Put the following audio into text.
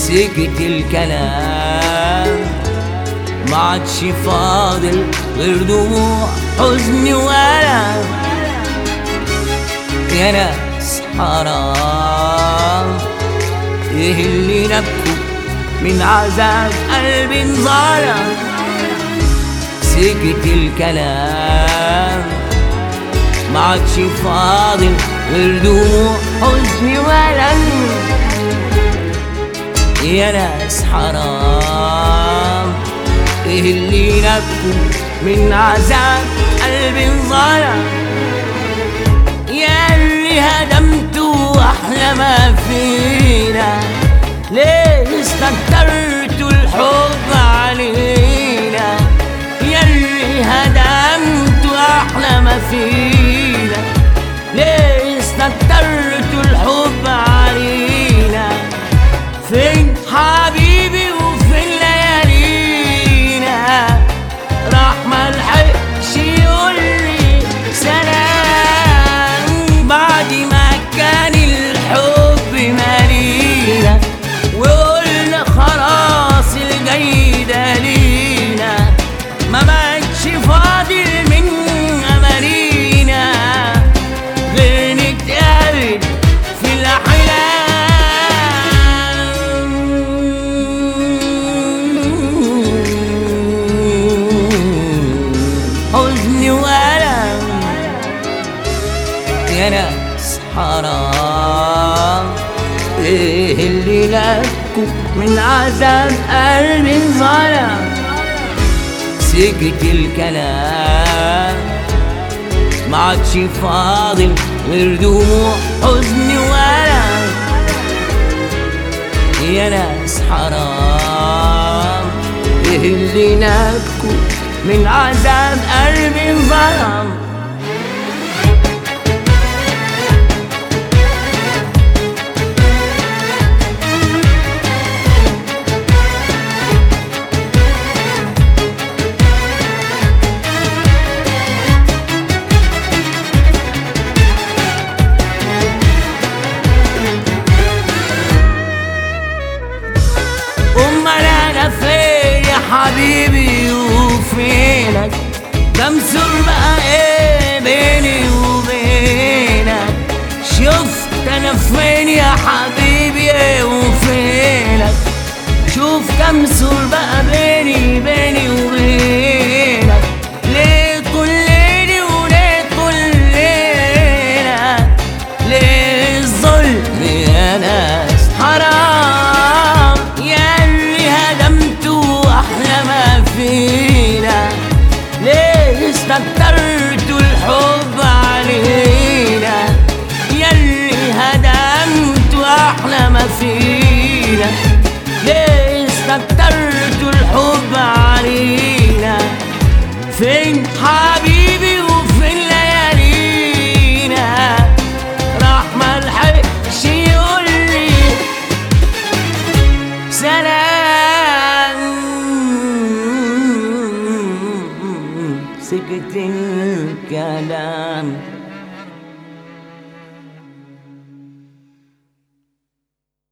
سكت الكلام ما عادش فاضل غير دموع حزن وألم يا ناس حرام ايه اللي نبكوا من عذاب قلب انظلم سكت الكلام ما عادش فاضل غير دموع حزن وألم يا ناس حرام ايه اللي نبكوا من عذاب قلب انظلم يا اللي هدمتوا احلى ما فينا ليه استكترتوا الحب علينا يا اللي هدمتوا احلى ما فينا ليه استكترتوا الحب علينا فين حبيبي وفين ليالينا راح ملحقش يقولي سلام بعد ما كان الحب مالينا وقلنا خلاص الجاي ده لينا ما بقتش فاضل من امانينا غير نتقابل في الأحلام حزن وألم يا ناس حرام ايه اللي لكوا من عذاب قلب ظلم سكت الكلام ما عادش فاضل غير دموع حزن وألم يا ناس حرام ايه اللي نبكوا من عذاب قلب ظلم امال انا فين يا حبيبي وفينك بمسر بقى ايه بيني وبينك شفت انا فين يا حبيبي ايه وفينك شوف كم سور بقى بيني بيني وبينك ليه طول ليلي وليه طول ليلك ليه الظلم يا ناس حرام يا اللي هدمتوا احلى ما فينا ليه استكترتوا الحب علينا يا اللي هدمتوا احلى ما فينا ليه استكترتوا الحب علينا فين حبيبي وفين ليالينا راح ملحقش يقولي سلام سكت الكلام